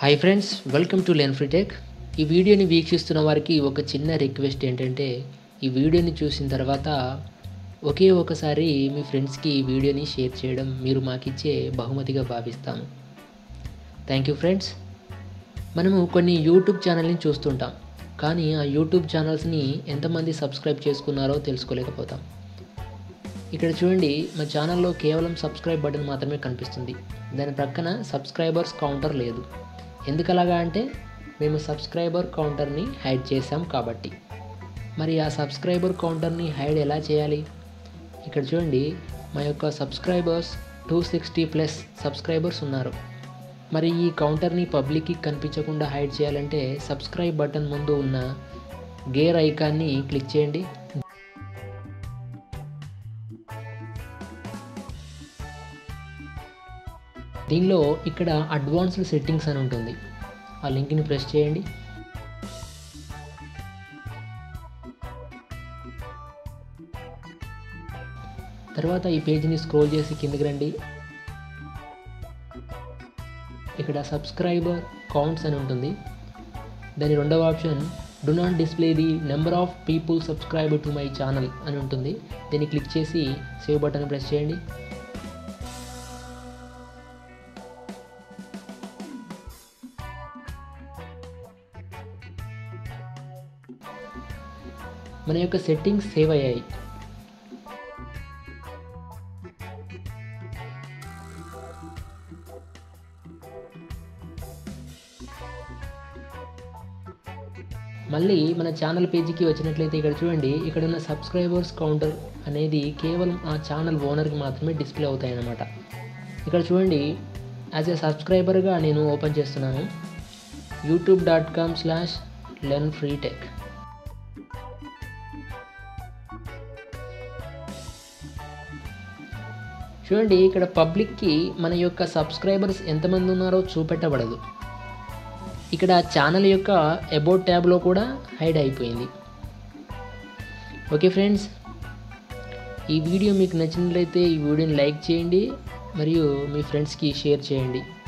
hi friends welcome to learn free tech ఈ వీడియోని వీక్షిస్తున్న వారికి ఒక చిన్న రిక్వెస్ట్ ఏంటంటే ఈ వీడియోని చూసిన తర్వాత ఒకే ఒకసారి మీ ఫ్రెండ్స్కి ఈ వీడియోని షేర్ చేయడం మీరు మాకిచ్చే బహుమతిగా భావిస్తాము థ్యాంక్ యూ ఫ్రెండ్స్ మనము కొన్ని యూట్యూబ్ ఛానల్ని చూస్తుంటాం కానీ ఆ యూట్యూబ్ ఛానల్స్ని ఎంతమంది సబ్స్క్రైబ్ చేసుకున్నారో తెలుసుకోలేకపోతాం ఇక్కడ చూడండి మా ఛానల్లో కేవలం సబ్స్క్రైబ్ బటన్ మాత్రమే కనిపిస్తుంది దాని ప్రక్కన సబ్స్క్రైబర్స్ కౌంటర్ లేదు ఎందుకలాగా అంటే మేము సబ్స్క్రైబర్ కౌంటర్ని హైడ్ చేసాం కాబట్టి మరి ఆ సబ్స్క్రైబర్ కౌంటర్ని హైడ్ ఎలా చేయాలి ఇక్కడ చూడండి మా యొక్క subscribers two sixty plus subscribers ఉన్నారు మరి ఈ కౌంటర్ని పబ్లిక్కి కనిపించకుండా హైడ్ చేయాలంటే సబ్స్క్రైబ్ బటన్ ముందు ఉన్న గేర్ ఐకాన్ని క్లిక్ చేయండి దీనిలో ఇక్కడ అడ్వాన్స్డ్ సెట్టింగ్స్ అని ఉంటుంది ఆ లింక్ని ప్రెస్ చేయండి తర్వాత ఈ పేజ్ని స్క్రోల్ చేసి కిందకి రండి ఇక్కడ సబ్స్క్రైబర్ కౌంట్స్ అని ఉంటుంది దాని రెండవ option do not display the number of people subscribe to my channel అని ఉంటుంది దీన్ని క్లిక్ చేసి సేవ్ బటన్ ప్రెస్ చేయండి మన యొక్క సెట్టింగ్స్ సేవ్ అయ్యాయి మళ్ళీ మన ఛానల్ పేజీకి వచ్చినట్లయితే ఇక్కడ చూడండి ఇక్కడ ఉన్న సబ్స్క్రైబర్స్ కౌంటర్ అనేది కేవలం ఆ ఛానల్ ఓనర్కి మాత్రమే డిస్ప్లే అవుతాయి అన్నమాట ఇక్కడ చూడండి యాజ్ ఏ సబ్స్క్రైబర్గా నేను ఓపెన్ చేస్తున్నాను YouTube dot com slash learn free tech చూడండి ఇక్కడ పబ్లిక్కి మన యొక్క సబ్స్క్రైబర్స్ ఎంతమంది ఉన్నారో చూపెట్టబడదు ఇక్కడ ఛానల్ యొక్క అబౌట్ ట్యాబ్లో కూడా హైడ్ అయిపోయింది ఓకే ఫ్రెండ్స్ ఈ వీడియో మీకు నచ్చినట్లయితే ఈ వీడియోని లైక్ చేయండి మరియు మీ ఫ్రెండ్స్కి షేర్ చేయండి